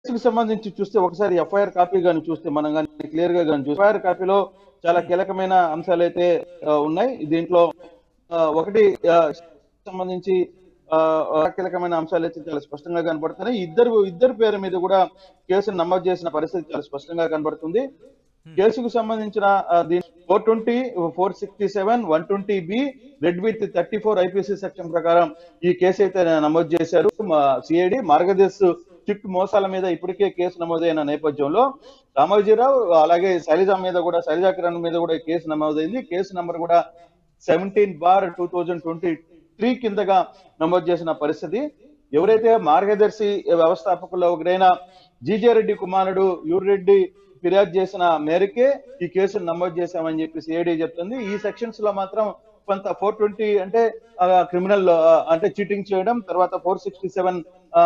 కేసుకు సంబంధించి చూస్తే ఒకసారి ఎఫ్ఐఆర్ కాపీ కానీ చూస్తే మనం కానీ క్లియర్ గా కానీ చూస్తే ఎఫ్ఐఆర్ కాపీలో చాలా కీలకమైన అంశాలు అయితే ఆ, ఉన్నాయి దీంట్లో ఆ, ఒకటి ఆ, సంబంధించి ఆ, ఆ, కీలకమైన అంశాలు అయితే చాలా స్పష్టంగా కనబడుతున్నాయి ఇద్దరు ఇద్దరు పేరు మీద కూడా కేసును నమోదు చేసిన పరిస్థితి చాలా స్పష్టంగా కనబడుతుంది కేసుకు సంబంధించిన four twenty four sixty seven one twenty B read with thirty four IPC section ప్రకారం ఈ కేసు అయితే నమోదు చేశారు సిఐడి మార్గదర్శ్ చిట్ మోసాల మీద ఇప్పటికే కేసు నమోదైన నేపథ్యంలో రామోజీరావు అలాగే శైలజ మీద కూడా శైలజా కిరణ్ మీద కూడా కేసు నమోదైంది కేసు నంబర్ కూడా seventeen bar two thousand twenty three కిందగా నమోదు చేసిన పరిస్థితి ఎవరైతే మార్గదర్శి వ్యవస్థాపకుల్లో ఒకరైన జీజే రెడ్డి కుమారుడు యూరెడ్డి ఫిర్యాదు చేసిన మేరకే ఈ కేసును నమోదు చేశామని చెప్పి సిఐడి చెప్తుంది ఈ సెక్షన్స్ లో మాత్రం కొంత ఫోర్ ట్వంటీ అంటే క్రిమినల్ అంటే చీటింగ్ చేయడం తర్వాత four sixty seven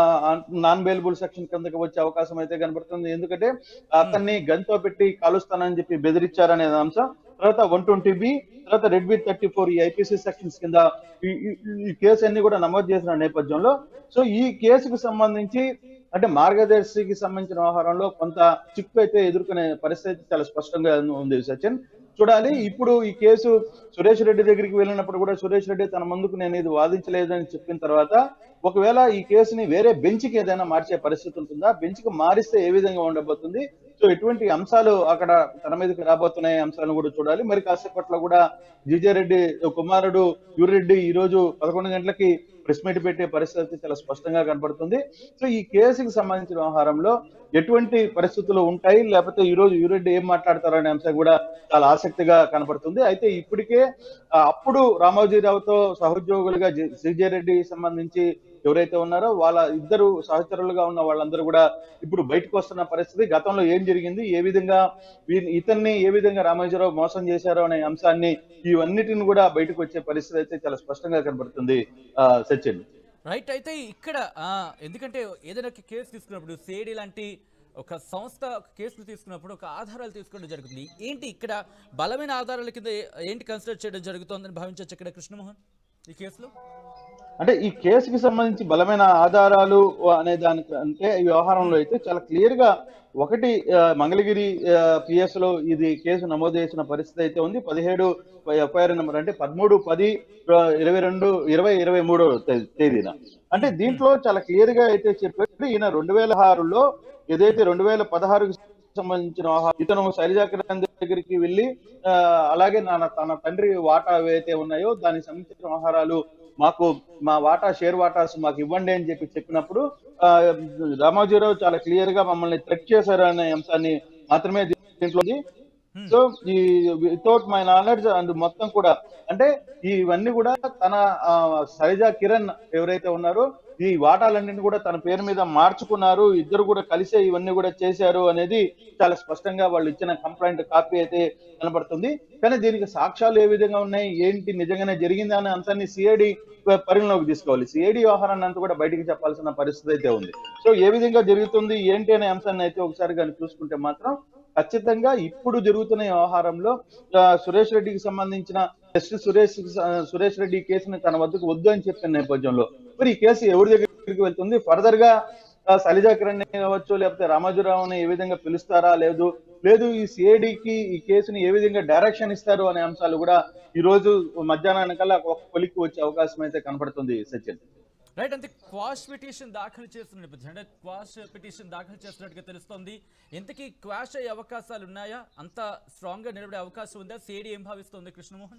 non bailable section కిందకి వచ్చే అవకాశం అయితే కనబడుతుంది ఎందుకంటే అతన్ని గన్తో పెట్టి కాలుస్తానని చెప్పి బెదిరించారనే అంశం తర్వాత వన్ ట్వంటీ బి తర్వాత రెడ్ బి థర్టీ ఫోర్ ఈ ఐపీసీ సెక్షన్స్ కింద ఈ- ఈ- ఈ కేసు అన్ని కూడా నమోదు చేసిన నేపథ్యంలో సో ఈ కేసుకు సంబంధించి అంటే మార్గదర్శికి సంబంధించిన వ్యవహారంలో కొంత చిక్కు అయితే ఎదుర్కొనే పరిస్థితి చాలా స్పష్టంగా ఉంది సచిన్ చూడాలి ఇప్పుడు ఈ కేసు సురేష్ రెడ్డి దగ్గరికి వెళ్ళినప్పుడు కూడా సురేష్ రెడ్డి తన ముందుకు నేను ఇది వాదించలేదని చెప్పిన తర్వాత ఒకవేళ ఈ కేసుని వేరే బెంచ్ కి ఏదైనా మార్చే పరిస్థితి ఉంటుందా బెంచ్ కి మారిస్తే ఏ విధంగా ఉండబోతుంది సో ఎటువంటి అంశాలు అక్కడ తన మీదకి రాబోతున్నాయి అంశాలను కూడా చూడాలి మరి కాసేపట్లో కూడా జీజే రెడ్డి కుమారుడు యూరెడ్డి ఈ రోజు పదకొండు గంటలకి ప్రెస్ మీట్ పెట్టే పరిస్థితి చాలా స్పష్టంగా కనబడుతుంది సో ఈ కేసుకి సంబంధించిన వ్యవహారంలో ఎటువంటి పరిస్థితులు ఉంటాయి లేకపోతే ఈ రోజు యూరెడ్డి ఏం మాట్లాడతారు అనే అంశం కూడా చాలా ఆసక్తిగా కనబడుతుంది అయితే ఇప్పటికే ఆ, అప్పుడు రామోజీరావుతో సహోద్యోగులుగా శ్రీజయ రెడ్డి సంబంధించి ఎవరైతే ఉన్నారో వాళ్ళ ఇద్దరు సహచరులుగా ఉన్న వాళ్ళందరూ కూడా ఇప్పుడు బయటకు వస్తున్న పరిస్థితి గతంలో ఏం జరిగింది ఏ విధంగా వీ- ఇతన్ని ఏ విధంగా రామోజీరావు మోసం చేశారో అనే అంశాన్ని ఇవన్నిటిని కూడా బయటకు వచ్చే పరిస్థితి అయితే చాలా స్పష్టంగా కనబడుతుంది ఆ, సచిన్ రైట్ అయితే ఇక్కడ ఆ, ఎందుకంటే ఏదైనా ఒక కేసు తీసుకున్నప్పుడు సేడి లాంటి ఒక సంస్థ ఒక కేసులు తీసుకున్నప్పుడు ఒక ఆధారాలు తీసుకోవడం జరుగుతుంది ఏంటి ఇక్కడ బలమైన ఆధారాల కింద ఏ- ఏంటి కన్సిడర్ చేయడం జరుగుతోందని భావించవచ్చు ఇక్కడ కృష్ణమోహన్ ఈ కేసులో అంటే ఈ కేసుకి సంబంధించి బలమైన ఆధారాలు అనే దానికి అంటే ఈ వ్యవహారంలో అయితే చాలా క్లియర్ గా ఒకటి ఆ, మంగళగిరి పిఎస్ లో ఇది కేసు నమోదు చేసిన పరిస్థితి అయితే ఉంది పదిహేడు ఎఫ్ఐఆర్ నెంబర్ అంటే పదమూడు పది ఆ, ఇరవై రెండు ఇరవై ఇరవై మూడో తే- తేదీన అంటే దీంట్లో చాలా క్లియర్ గా అయితే చెప్పారు ఈయన రెండు వేల ఆరులో ఏదైతే రెండు వేల పదహారుకి సంబంధించిన వ్యవహారం ఇతను శైలజా కిరణ్ దగ్గరికి వెళ్ళి ఆ, అలాగే నా తన తండ్రి వాటా ఏవైతే ఉన్నాయో దానికి సంబంధించిన వ్యవహారాలు మాకు మా వాటా షేర్ వాటాస్ మాకు ఇవ్వండి అని చెప్పి చెప్పినప్పుడు ఆ, రామోజీరావు చాలా క్లియర్ గా మమ్మల్ని థ్రెట్ చేశారు అనే అంశాన్ని మాత్రమే దీంట్లో ఉంది. సో ఈ వితౌట్ మై నాలెడ్జ్ అండ్ మొత్తం కూడా అంటే ఇవన్నీ కూడా తన ఆ, శైలజా కిరణ్ ఎవరైతే ఉన్నారో ఈ వాటాలన్నింటినీ కూడా తన పేరు మీద మార్చుకున్నారు ఇద్దరు కూడా కలిసే ఇవన్నీ కూడా చేశారు అనేది చాలా స్పష్టంగా వాళ్ళు ఇచ్చిన కంప్లైంట్ కాపీ అయితే కనబడుతుంది కానీ దీనికి సాక్ష్యాలు ఏ విధంగా ఉన్నాయి ఏంటి నిజంగానే జరిగిందా అనే అంశాన్ని సిఐడి పరిగణలోకి తీసుకోవాలి సిఐడి వ్యవహారాన్ని అంతా కూడా బయటికి చెప్పాల్సిన పరిస్థితి అయితే ఉంది సో ఏ విధంగా జరుగుతుంది ఏంటి అనే అంశాన్ని అయితే ఒకసారి కానీ చూసుకుంటే మాత్రం ఖచ్చితంగా ఇప్పుడు జరుగుతున్న ఈ వ్యవహారంలో ఆ, సురేష్ రెడ్డికి సంబంధించిన జస్టిస్ సురేష్ సురేష్ రెడ్డి ఈ కేసుని తన వద్దకు వద్దు అని చెప్పిన నేపథ్యంలో మరి ఈ కేసు ఎవరి దగ్గరికి వెళ్తుంది ఫర్దర్ గా ఆ, శైలజా కిరణ్ కావచ్చు లేకపోతే రామోజీరావుని ఏ విధంగా పిలుస్తారా లేదు లేదు ఈ సిఐడికి ఈ కేసుని ఏ విధంగా డైరెక్షన్ ఇస్తారు అనే అంశాలు కూడా ఈ రోజు మధ్యాహ్నానికల్లా ఒక కొలిక్కి వచ్చే అవకాశం అయితే కనపడుతుంది సచిన్ రైట్ అంటే క్వాష్ పిటిషన్ దాఖలు చేస్తున్న నేపథ్యం అంటే క్వాష్ పిటిషన్ దాఖలు చేస్తున్నట్టుగా తెలుస్తోంది ఇంతకీ క్వాష్ అయ్యే అవకాశాలు ఉన్నాయా అంత స్ట్రాంగ్ గా నిలబడే అవకాశం ఉందా సిఐడి ఏం భావిస్తోంది కృష్ణమోహన్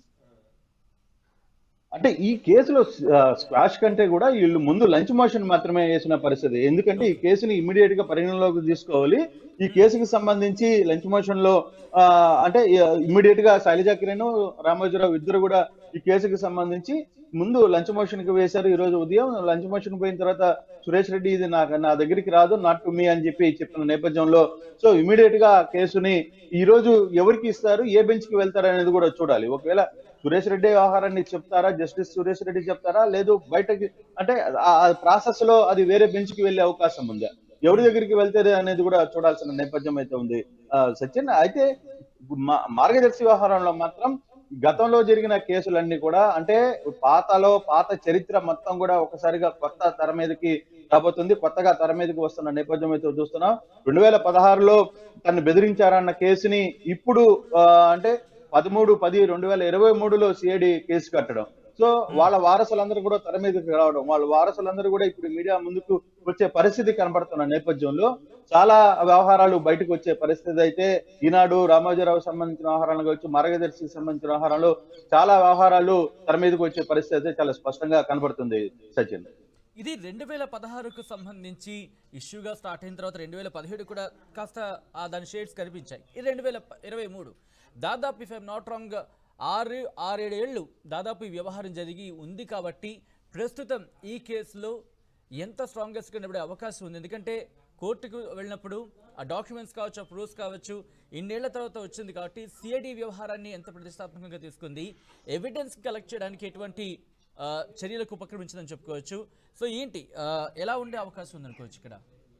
అంటే ఈ కేసులో ఆ, స్క్వాష్ కంటే కూడా వీళ్ళు ముందు లంచ్ మోషన్ మాత్రమే వేసిన పరిస్థితి ఎందుకంటే ఈ కేసుని ఇమీడియట్ గా పరిగణలోకి తీసుకోవాలి ఈ కేసుకి సంబంధించి లంచ్ మోషన్ లో ఆ, అంటే ఇమీడియట్ గా శైలజా కిరణ్ రామోజీరావు ఇద్దరు కూడా ఈ కేసుకి సంబంధించి ముందు లంచ్ మోషన్ కి వేశారు ఈ రోజు ఉదయం లంచ్ మోషన్ పోయిన తర్వాత సురేష్ రెడ్డి ఇది నా నా దగ్గరికి రాదు నాట్ టు మీ అని చెప్పి చెప్పిన నేపథ్యంలో సో ఇమీడియట్ గా ఆ కేసుని ఈ రోజు ఎవరికి ఇస్తారు ఏ బెంచ్ కి వెళ్తారు అనేది కూడా చూడాలి ఒకవేళ సురేష్ రెడ్డి వ్యవహారాన్ని చెప్తారా జస్టిస్ సురేష్ రెడ్డి చెప్తారా లేదు బయటకి అంటే ఆ ప్రాసెస్ లో అది వేరే బెంచ్ కి వెళ్లే అవకాశం ఉందా ఎవరి దగ్గరికి వెళ్తే అనేది కూడా చూడాల్సిన నేపథ్యం అయితే ఉంది ఆ, సచిన్ అయితే మా- మార్గదర్శి వ్యవహారంలో మాత్రం గతంలో జరిగిన కేసులన్నీ కూడా అంటే పాతలో పాత చరిత్ర మొత్తం కూడా ఒకసారిగా కొత్త తెర మీదకి రాబోతుంది కొత్తగా తెర మీదకి వస్తున్న నేపథ్యం అయితే చూస్తున్నాం రెండు వేల పదహారులో తను బెదిరించారన్న కేసుని ఇప్పుడు ఆ, అంటే పదమూడు పది రెండు వేల ఇరవై మూడులో సిఐడి కేసు కట్టడం సో వాళ్ళ వారసులందరూ కూడా తెర మీదకి రావడం వాళ్ళ వారసులందరూ కూడా ఇప్పుడు మీడియా ముందుకు వచ్చే పరిస్థితి కనబడుతున్న నేపథ్యంలో చాలా వ్యవహారాలు బయటకు వచ్చే పరిస్థితి అయితే ఈనాడు రామోజీరావు సంబంధించిన వ్యవహారాలు కావచ్చు మార్గదర్శికి సంబంధించిన వ్యవహారాలు చాలా వ్యవహారాలు తెర మీదకి వచ్చే పరిస్థితి అయితే చాలా స్పష్టంగా కనబడుతుంది సచిన్ ఇది రెండు వేల పదహారుకు సంబంధించి ఇష్యూగా స్టార్ట్ అయిన తర్వాత రెండు వేల పదిహేడు కూడా కాస్త ఆ దాని షేడ్స్ కనిపించాయి ఇది రెండు వేల ఇరవై మూడు దాదాపు ఇఫ్ ఐఎమ్ నాట్ రాంగ్ ఆరు ఆరేడు ఏళ్ళు దాదాపు ఈ వ్యవహారం జరిగి ఉంది కాబట్టి ప్రస్తుతం ఈ కేసులో ఎంత స్ట్రాంగెస్ట్ నిలబడే అవకాశం ఉంది ఎందుకంటే కోర్టుకు వెళ్ళినప్పుడు ఆ డాక్యుమెంట్స్ కావచ్చు ఆ ప్రూఫ్స్ కావచ్చు ఇన్నేళ్ల తర్వాత వచ్చింది కాబట్టి సిఐడి వ్యవహారాన్ని ఎంత ప్రతిష్టాత్మకంగా తీసుకుంది ఎవిడెన్స్ కలెక్ట్ చేయడానికి ఎటువంటి ఆ, చర్యలకు ఉపక్రమించిందని చెప్పుకోవచ్చు సో ఏంటి ఆ, ఎలా ఉండే అవకాశం ఉందనుకోవచ్చు ఇక్కడ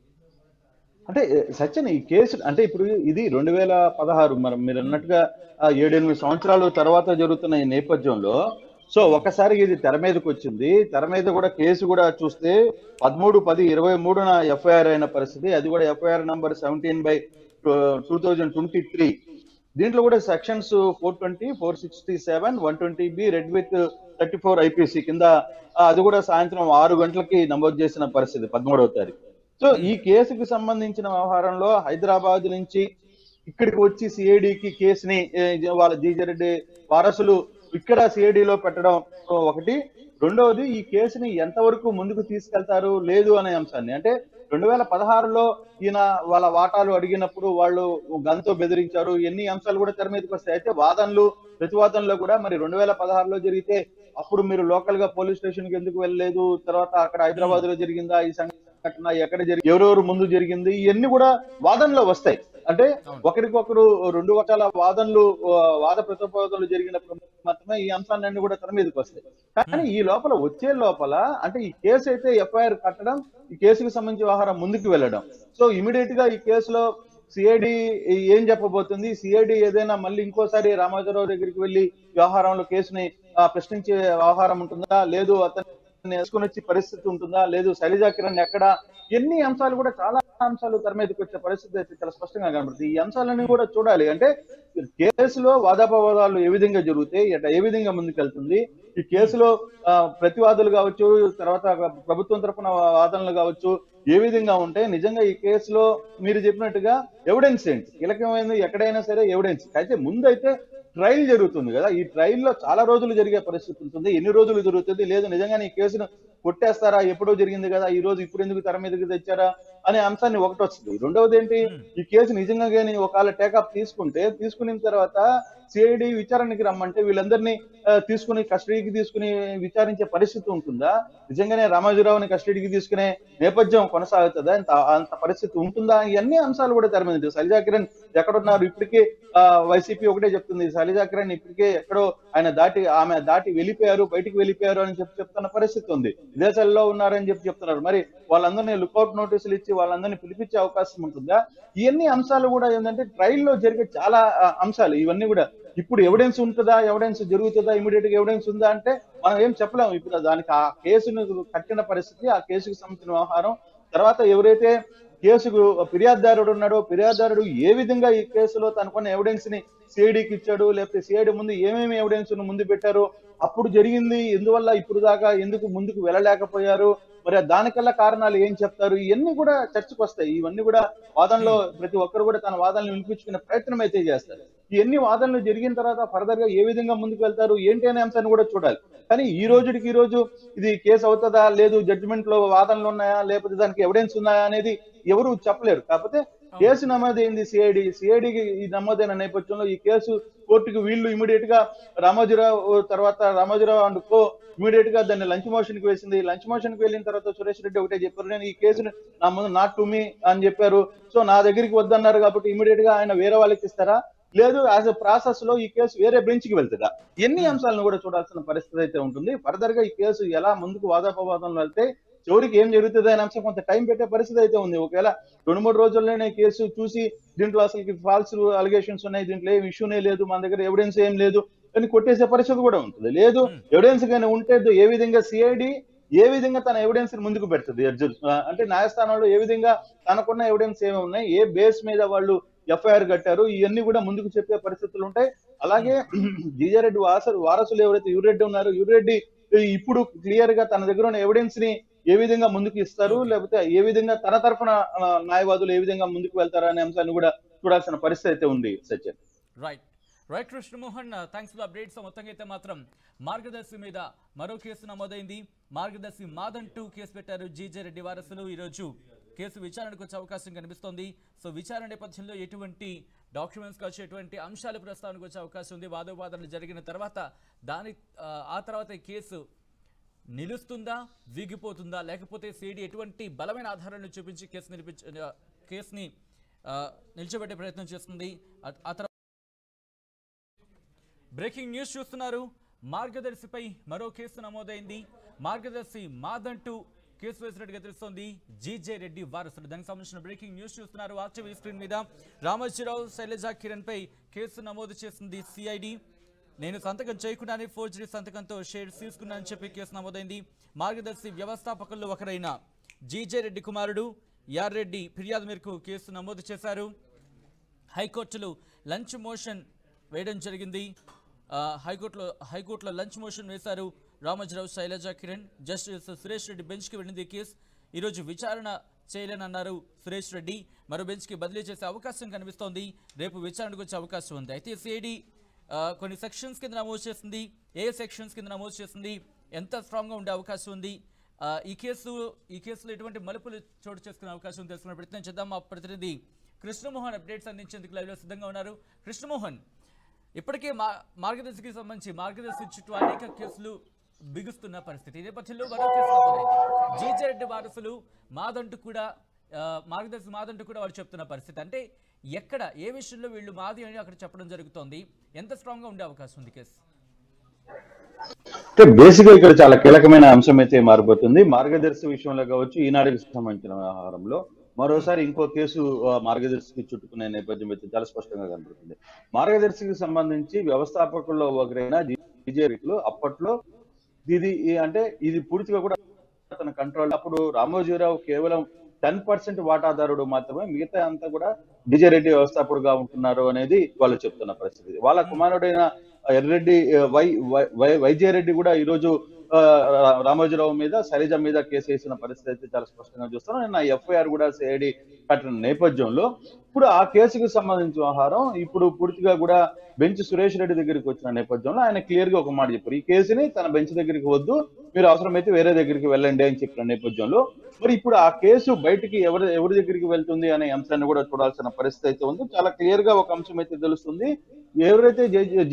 అంటే సత్యన్ ఈ కేసు అంటే ఇప్పుడు ఇది రెండు వేల పదహారు మరి మీరు అన్నట్టుగా ఆ, ఏడెనిమిది సంవత్సరాల తర్వాత జరుగుతున్న ఈ నేపథ్యంలో సో ఒకసారి ఇది తెర మీదకి వచ్చింది తెర మీద కూడా కేసు కూడా చూస్తే పదమూడు పది ఇరవై మూడున ఎఫ్ఐఆర్ అయిన పరిస్థితి అది కూడా FIR number seventeen by two thousand twenty three దీంట్లో కూడా sections four twenty four sixty seven one twenty B read with thirty four IPC కింద ఆ, అది కూడా సాయంత్రం ఆరు గంటలకి నమోదు చేసిన పరిస్థితి పదమూడవ తారీఖు సో ఈ కేసుకు సంబంధించిన వ్యవహారంలో హైదరాబాద్ నుంచి ఇక్కడికి వచ్చి సిఐడికి కేసుని ఏ, వాళ్ళ జీజరెడ్డి వారసులు ఇక్కడ CID లో పెట్టడం ఒకటి రెండవది ఈ కేసుని ఎంతవరకు ముందుకు తీసుకెళ్తారు లేదు అనే అంశాన్ని అంటే రెండు వేల పదహారులో ఈయన వాళ్ళ వాటాలు అడిగినప్పుడు వాళ్ళు గన్తో బెదిరించారు ఎన్ని అంశాలు కూడా తెర మీదకి వస్తాయి అయితే వాదనలు ప్రతివాదనలో కూడా మరి రెండు వేల పదహారులో జరిగితే అప్పుడు మీరు లోకల్ గా పోలీస్ స్టేషన్ కి ఎందుకు వెళ్ళలేదు తర్వాత అక్కడ హైదరాబాద్ లో జరిగిందా ఈ సంఘటన ఎక్కడ జరిగింది ఎవరెవరు ముందు జరిగింది ఇవన్నీ కూడా వాదనలో వస్తాయి అంటే ఒకరికొకరు రెండు రకాల వాదనలు ఆ, వాద ప్రతిపాదనలు జరిగినప్పుడు మాత్రమే ఈ అంశాలన్నీ కూడా తెర మీదకి వస్తాయి కానీ ఈ లోపల వచ్చే లోపల అంటే ఈ కేసు అయితే ఎఫ్ఐఆర్ కట్టడం ఈ కేసుకు సంబంధించి వ్యవహారం ముందుకు వెళ్ళడం సో ఇమీడియట్ గా ఈ కేసులో సిఐడి ఏం చెప్పబోతుంది సిఐడి ఏదైనా మళ్ళీ ఇంకోసారి రామాజరావు దగ్గరికి వెళ్ళి వ్యవహారంలో కేసుని ఆ, ప్రశ్నించే వ్యవహారం ఉంటుందా లేదు అతన్ని వేసుకుని వచ్చే పరిస్థితి ఉంటుందా లేదు శైలజా కిరణ్ ఎక్కడ ఎన్ని అంశాలు కూడా చాలా అంశాలు తెర మీదకి వచ్చే పరిస్థితి అయితే చాలా స్పష్టంగా కనబడుతుంది ఈ అంశాలన్నీ కూడా చూడాలి అంటే కేసులో వాదాపవాదాలు ఏ విధంగా జరుగుతాయి ఎట్లా ఏ విధంగా ముందుకెళ్తుంది ఈ కేసులో ఆ, ప్రతివాదులు కావచ్చు తర్వాత ప్రభుత్వం తరపున వాదనలు కావచ్చు ఏ విధంగా ఉంటాయి నిజంగా ఈ కేసులో మీరు చెప్పినట్టుగా ఎవిడెన్స్ ఏంటి కీలకమైనది ఎక్కడైనా సరే ఎవిడెన్స్ అయితే ముందు అయితే ట్రయల్ జరుగుతుంది కదా ఈ ట్రయల్ లో చాలా రోజులు జరిగే పరిస్థితి ఉంటుంది ఎన్ని రోజులు జరుగుతుంది లేదు నిజంగానే ఈ కేసును కొట్టేస్తారా ఎప్పుడో జరిగింది కదా ఈ రోజు ఇప్పుడు ఎందుకు తెర మీదకి తెచ్చారా అనే అంశాన్ని ఒకటి వస్తుంది రెండవది ఏంటి ఈ కేసు నిజంగా కానీ ఒకవేళ టేకప్ తీసుకుంటే తీసుకున్న తర్వాత సిఐడి విచారణకి రమ్మంటే వీళ్ళందరినీ ఆ, తీసుకుని కస్టడీకి తీసుకుని విచారించే పరిస్థితి ఉంటుందా నిజంగానే రామాజీరావుని కస్టడీకి తీసుకునే నేపథ్యం కొనసాగుతుందా అంత అంత పరిస్థితి ఉంటుందా ఇవన్నీ అంశాలు కూడా తెర మీద ఉంటాయి. శైలజా కిరణ్ ఎక్కడున్నారు ఇప్పటికే వైసీపీ ఒకటే చెప్తుంది శైలజా కిరణ్ ఇప్పటికే ఎక్కడో ఆయన దాటి ఆమె దాటి వెళ్ళిపోయారు బయటికి వెళ్ళిపోయారు అని చెప్పి చెప్తున్న పరిస్థితి ఉంది విదేశాల్లో ఉన్నారని చెప్పి చెప్తున్నారు మరి వాళ్ళందరినీ లుకౌట్ నోటీసులు ఇచ్చి వాళ్ళందరినీ పిలిపించే అవకాశం ఉంటుందా ఇవన్నీ అంశాలు కూడా ఏంటంటే ట్రయల్ లో జరిగే చాలా ఆ, అంశాలు ఇవన్నీ కూడా ఇప్పుడు ఎవిడెన్స్ ఉంటుందా ఎవిడెన్స్ జరుగుతుందా ఇమీడియట్ గా ఎవిడెన్స్ ఉందా అంటే మనం ఏం చెప్పలేము ఇప్పుడు దానికి ఆ కేసును కట్టిన పరిస్థితి ఆ కేసుకు సంబంధించిన వ్యవహారం తర్వాత ఎవరైతే కేసుకు ఫిర్యాదుదారుడు ఉన్నాడో ఫిర్యాదుదారుడు ఏ విధంగా ఈ కేసులో తనకున్న ఎవిడెన్స్ ని సిఐడికి ఇచ్చాడు లేకపోతే సిఐడి ముందు ఏమేమి ఎవిడెన్స్ ముందు పెట్టారు అప్పుడు జరిగింది ఎందువల్ల ఇప్పుడు దాకా ఎందుకు ముందుకు వెళ్ళలేకపోయారు మరి దానికల్లా కారణాలు ఏం చెప్తారు ఇవన్నీ కూడా చర్చకు వస్తాయి ఇవన్నీ కూడా వాదనలో ప్రతి ఒక్కరు కూడా తన వాదనలు వినిపించుకునే ప్రయత్నం అయితే చేస్తారు ఇవన్నీ వాదనలు జరిగిన తర్వాత ఫర్దర్ గా ఏ విధంగా ముందుకు వెళ్తారు ఏంటి అనే అంశాన్ని కూడా చూడాలి కానీ ఈ రోజుకి ఈ రోజు ఇది కేసు అవుతుందా లేదు జడ్జిమెంట్ లో వాదనలు ఉన్నాయా లేకపోతే దానికి ఎవిడెన్స్ ఉన్నాయా అనేది ఎవరు చెప్పలేరు కాకపోతే కేసు నమోదైంది సిఐడి సిఐడికి ఈ నమోదైన నేపథ్యంలో ఈ కేసు కోర్టుకు వీళ్ళు ఇమీడియట్ గా రామోజీరావు తర్వాత రామోజీరావు అండ్ కో ఇమీడియట్ గా దాన్ని లంచ్ మోషన్ కి వేసింది లంచ్ మోషన్ కి వెళ్ళిన తర్వాత సురేష్ రెడ్డి ఒకటే చెప్పారు నేను ఈ కేసును నా ముందు నాట్ టు మీ అని చెప్పారు సో నా దగ్గరికి వద్దన్నారు కాబట్టి ఇమీడియట్ గా ఆయన వేరే వాళ్ళకి ఇస్తారా లేదు యాజ్ ఎ ప్రాసెస్ లో ఈ కేసు వేరే బెంచ్ కి వెళ్తుందా ఎన్ని అంశాలను కూడా చూడాల్సిన పరిస్థితి అయితే ఉంటుంది ఫర్దర్ గా ఈ కేసు ఎలా ముందుకు వాదాపవాదంలో వెళ్తే చివరికి ఏం జరుగుతుంది అనే అంశం కొంత టైం పెట్టే పరిస్థితి అయితే ఉంది ఒకవేళ రెండు మూడు రోజుల్లోనే కేసు చూసి దీంట్లో అసలు ఫాల్స్ అలిగేషన్స్ ఉన్నాయి దీంట్లో ఏం ఇష్యూనే లేదు మన దగ్గర ఎవిడెన్స్ ఏం లేదు అని కొట్టేసే పరిస్థితి కూడా ఉంటుంది లేదు ఎవిడెన్స్ కానీ ఉంటే ఏ విధంగా సిఐడి ఏ విధంగా తన ఎవిడెన్స్ ముందుకు పెడుతుంది అర్జున్ ఆ, అంటే న్యాయస్థానంలో ఏ విధంగా తనకున్న ఎవిడెన్స్ ఏమి ఉన్నాయి ఏ బేస్ మీద వాళ్ళు ఎఫ్ఐఆర్ కట్టారు ఇవన్నీ కూడా ముందుకు చెప్పే పరిస్థితులు ఉంటాయి అలాగే జీజారెడ్డి వారసు వారసులు ఎవరైతే యూరెడ్డి ఉన్నారో యూరెడ్డి ఇప్పుడు క్లియర్ గా తన దగ్గర ఉన్న ఎవిడెన్స్ ని ఏ విధంగా ముందుకు ఇస్తారు లేకపోతే ఏ విధంగా తన తరఫున ఆ, న్యాయవాదులు ఏ విధంగా ముందుకు వెళ్తారు అనే అంశాన్ని కూడా చూడాల్సిన పరిస్థితి అయితే ఉంది Satyam right right Krishnamohan thanks for updates మొత్తంగా అయితే మాత్రం మార్గదర్శి మీద మరో కేసు నమోదైంది మార్గదర్శి మాదన్ టూ కేసు పెట్టారు జీజే రెడ్డి వారసులు ఈరోజు కేసు విచారణకు వచ్చే అవకాశం కనిపిస్తోంది సో విచారణ నేపథ్యంలో ఎటువంటి డాక్యుమెంట్స్ కావచ్చు ఎటువంటి అంశాలు ప్రస్తావనకు వచ్చే అవకాశం ఉంది వాదోపాదనలు జరిగిన తర్వాత దాని ఆ, ఆ తర్వాత ఈ కేసు నిలుస్తుందా వీగిపోతుందా లేకపోతే సిఐడి ఎటువంటి బలమైన ఆధారాలను చూపించి కేసు నిలిపించ ఆ, కేసుని ఆ, నిలిచబెట్టే ప్రయత్నం చేస్తుంది ఆ- ఆ తర్వాత బ్రేకింగ్ న్యూస్ చూస్తున్నారు మార్గదర్శిపై మరో కేసు నమోదైంది మార్గదర్శి మాదంటూ కేసు వేసినట్టుగా తెలుస్తోంది జీజే రెడ్డి వారసుడు దానికి సంబంధించిన బ్రేకింగ్ న్యూస్ చూస్తున్నారు ఆర్టీవీ స్క్రీన్ మీద రామోజీరావు శైలజ కిరణ్ పై కేసు నమోదు చేసింది సిఐడి నేను సంతకం చేయకుండానే ఫోర్జరీ సంతకంతో షేర్స్ తీసుకున్నానని చెప్పి కేసు నమోదైంది మార్గదర్శి వ్యవస్థాపకుల్లో ఒకరైన జీజే రెడ్డి కుమారుడు యార్ రెడ్డి ఫిర్యాదు మేరకు కేసు నమోదు చేశారు హైకోర్టులో లంచ్ మోషన్ వేయడం జరిగింది ఆ, హైకోర్టులో హైకోర్టులో లంచ్ మోషన్ వేశారు రామోజీరావు శైలజ కిరణ్ జస్టిస్ సురేష్ రెడ్డి బెంచ్కి వెళ్ళింది ఈ కేసు ఈరోజు విచారణ చేయలేనన్నారు సురేష్ రెడ్డి మరో బెంచ్కి బదిలీ చేసే అవకాశం కనిపిస్తోంది రేపు విచారణకు వచ్చే అవకాశం ఉంది అయితే సిఐడి కొన్ని సెక్షన్స్ కింద నమోదు చేసింది ఏ సెక్షన్స్ కింద నమోదు చేసింది ఎంత స్ట్రాంగ్గా ఉండే అవకాశం ఉంది ఆ, ఈ కేసు ఈ కేసులో ఎటువంటి మలుపులు చోటు చేసుకునే అవకాశం తెలుసుకునే ప్రయత్నం చేద్దాం మా ప్రతినిధి కృష్ణమోహన్ అప్డేట్స్ అందించేందుకు లైవ్లో సిద్ధంగా ఉన్నారు కృష్ణమోహన్ ఇప్పటికే మా మార్గదర్శికి సంబంధించి మార్గదర్శి చుట్టూ అనేక కేసులు బిగుస్తున్న పరిస్థితి ఈ నేపథ్యంలో మరో కేసు నమోదైంది జీజే రెడ్డి వారసులు మాదంటూ కూడా ఆ, మార్గదర్శి మాదంటూ కూడా వాళ్ళు చెప్తున్న పరిస్థితి అంటే ఎక్కడ ఏ విషయంలో వీళ్ళు మాది అని అక్కడ చెప్పడం జరుగుతోంది ఎంత స్ట్రాంగ్గా ఉండే అవకాశం ఉంది కేసు అంటే బేసిక్ గా ఇక్కడ చాలా కీలకమైన అంశం అయితే మారిపోతుంది మార్గదర్శి విషయంలో కావచ్చు ఈనాడుకి సంబంధించిన వ్యవహారంలో మరోసారి ఇంకో కేసు ఆ, మార్గదర్శికి చుట్టుకునే నేపథ్యం అయితే చాలా స్పష్టంగా కనబడుతుంది మార్గదర్శికి సంబంధించి వ్యవస్థాపకుల్లో ఒకరైన బీజేపీలు అప్పట్లో ఇది ఈ- అంటే ఇది పూర్తిగా కూడా తన కంట్రోల్ అప్పుడు రామోజీరావు కేవలం టెన్ పర్సెంట్ వాటాదారుడు మాత్రమే మిగతా అంతా కూడా విజయ రెడ్డి వ్యవస్థాపకుడుగా ఉంటున్నారు అనేది వాళ్ళు చెప్తున్న పరిస్థితి వాళ్ళ కుమారుడైన ఎర్రెడ్డి ఆ, వై వై- వై- వైజయ రెడ్డి కూడా ఈ రోజు ఆ, రా- రామోజీరావు మీద శైలజ మీద కేసు వేసిన పరిస్థితి అయితే చాలా స్పష్టంగా చూస్తున్నాం నిన్న ఎఫ్ఐఆర్ కూడా సిఐడి కట్టిన నేపథ్యంలో ఇప్పుడు ఆ కేసుకు సంబంధించిన వ్యవహారం ఇప్పుడు పూర్తిగా కూడా బెంచ్ సురేష్ రెడ్డి దగ్గరికి వచ్చిన నేపథ్యంలో ఆయన క్లియర్ గా ఒక మాట చెప్పారు ఈ కేసుని తన బెంచ్ దగ్గరికి వద్దు మీరు అవసరమైతే వేరే దగ్గరికి వెళ్ళండి అని చెప్పిన నేపథ్యంలో మరి ఇప్పుడు ఆ కేసు బయటికి ఎవరి ఎవరి దగ్గరికి వెళ్తుంది అనే అంశాన్ని కూడా చూడాల్సిన పరిస్థితి అయితే ఉంది చాలా క్లియర్ గా ఒక అంశం అయితే తెలుస్తుంది ఎవరైతే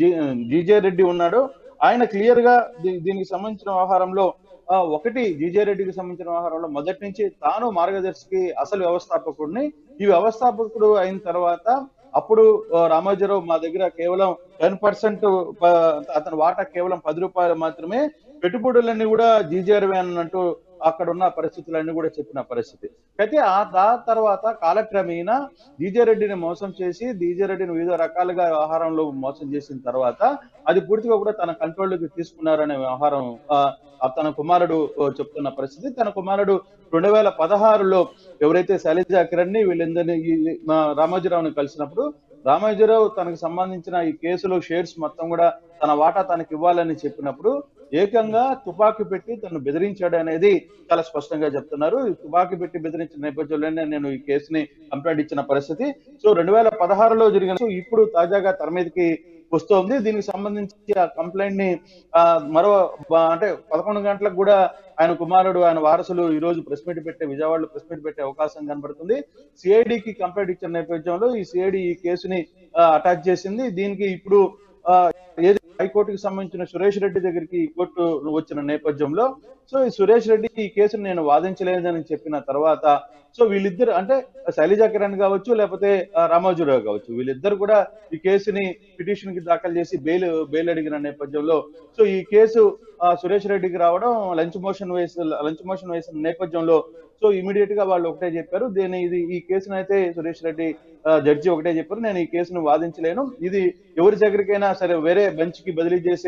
జీజే రెడ్డి ఉన్నాడో ఆయన క్లియర్ గా దీ- దీనికి సంబంధించిన వ్యవహారంలో ఆ, ఒకటి జీజే రెడ్డికి సంబంధించిన వ్యవహారంలో మొదటి నుంచి తాను మార్గదర్శికి అసలు వ్యవస్థాపకుడిని ఈ వ్యవస్థాపకుడు అయిన తర్వాత అప్పుడు ఆ, రామోజీరావు మా దగ్గర కేవలం టెన్ పర్సెంట్ అతని వాటా కేవలం పది రూపాయలు మాత్రమే పెట్టుబడులన్నీ కూడా జీజేఆర్వే అన్నట్టు అక్కడ ఉన్న పరిస్థితులన్నీ కూడా చెప్పిన పరిస్థితి అయితే ఆ దా- తర్వాత కాలక్రమేణా డీజే రెడ్డిని మోసం చేసి డీజే రెడ్డిని వివిధ రకాలుగా వ్యవహారంలో మోసం చేసిన తర్వాత అది పూర్తిగా కూడా తన కంట్రోల్లోకి తీసుకున్నారనే వ్యవహారం ఆ, ఆ తన కుమారుడు ఆ, చెప్తున్న పరిస్థితి తన కుమారుడు రెండు వేల పదహారులో ఎవరైతే శైలజ కిరణ్ ని వీళ్ళందరినీ ఈ- మా రామోజీరావుని కలిసినప్పుడు రామోజీరావు తనకు సంబంధించిన ఈ కేసులో షేర్స్ మొత్తం కూడా తన వాటా తనకి ఇవ్వాలని చెప్పినప్పుడు ఏకంగా తుపాకీ పెట్టి తను బెదిరించాడు అనేది చాలా స్పష్టంగా చెప్తున్నారు ఈ తుపాకీ పెట్టి బెదిరించిన నేపథ్యంలోనే నేను ఈ కేసుని కంప్లైంట్ ఇచ్చిన పరిస్థితి సో రెండు వేల పదహారులో జరిగిన సో ఇప్పుడు తాజాగా తెర మీదకి వస్తోంది దీనికి సంబంధించి ఆ కంప్లైంట్ ని ఆ, మరో బ- అంటే పదకొండు గంటలకు కూడా ఆయన కుమారుడు ఆయన వారసులు ఈ రోజు ప్రెస్ మీట్ పెట్టే విజయవాడలో ప్రెస్ మీట్ పెట్టే అవకాశం కనబడుతుంది సిఐడికి కంప్లైంట్ ఇచ్చిన నేపథ్యంలో ఈ సిఐడి ఈ కేసుని అటాచ్ చేసింది దీనికి ఇప్పుడు ఆ, ఏది హైకోర్టుకి సంబంధించిన సురేష్ రెడ్డి దగ్గరికి ఈ కోర్టు వచ్చిన నేపథ్యంలో సో ఈ సురేష్ రెడ్డి ఈ కేసును నేను వాదించలేదని చెప్పిన తర్వాత సో వీళ్ళిద్దరు అంటే శైలజా కిరణ్ కావచ్చు లేకపోతే ఆ, రామోజీరావు కావచ్చు వీళ్ళిద్దరు కూడా ఈ కేసుని పిటిషన్ కి దాఖలు చేసి బెయిల్ బెయిల్ అడిగిన నేపథ్యంలో సో ఈ కేసు ఆ, సురేష్ రెడ్డికి రావడం లంచ్ మోషన్ వేసి లంచ్ మోషన్ వేసిన నేపథ్యంలో సో ఇమీడియట్ గా వాళ్ళు ఒకటే చెప్పారు దీని ఇది ఈ కేసును అయితే సురేష్ రెడ్డి ఆ, జడ్జి ఒకటే చెప్పారు నేను ఈ కేసును వాదించలేను ఇది ఎవరి దగ్గరికైనా సరే వేరే బెంచ్ కి బదిలీ చేసే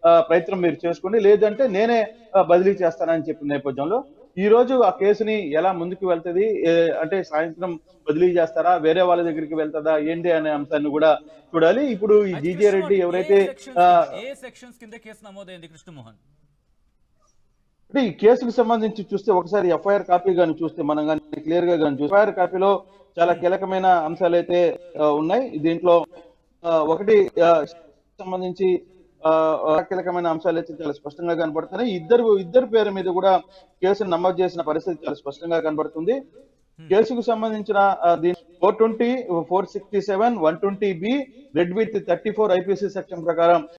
ఆ, ప్రయత్నం మీరు చేసుకోండి లేదంటే నేనే ఆ, బదిలీ చేస్తానని చెప్పిన నేపథ్యంలో ఈ రోజు ఆ కేసుని ఎలా ముందుకు వెళ్తది ఏ, అంటే సాయంత్రం బదిలీ చేస్తారా వేరే వాళ్ళ దగ్గరికి వెళ్తుందా ఏంటి అనే అంశాన్ని కూడా చూడాలి ఇప్పుడు ఈ అయితే జీజే రెడ్డి కృష్ణమోహన్, ఎవరైతే ఏ sections ఆ, కింద- ఏ సెక్షన్స్ కింద కేసు నమోదైంది కృష్ణమోహన్ అంటే ఈ కేసుకు సంబంధించి చూస్తే ఒకసారి ఎఫ్ఐఆర్ కాపీ గాని చూస్తే మనం కానీ క్లియర్ గా కానీ చూస్తే ఎఫ్ఐఆర్ కాపీలో చాలా కీలకమైన అంశాలు అయితే ఆ, ఉన్నాయి దీంట్లో ఆ, ఒకటి ఆ, సంబంధించి ఆ, ఆ, కీలకమైన అంశాలు అయితే చాలా స్పష్టంగా కనబడుతున్నాయి ఇద్దరు ఇద్దరు పేరు మీద కూడా కేసును నమోదు చేసిన పరిస్థితి చాలా స్పష్టంగా కనబడుతుంది కేసుకు సంబంధించిన four twenty four sixty seven one twenty B read with thirty four IPC section ప్రకారం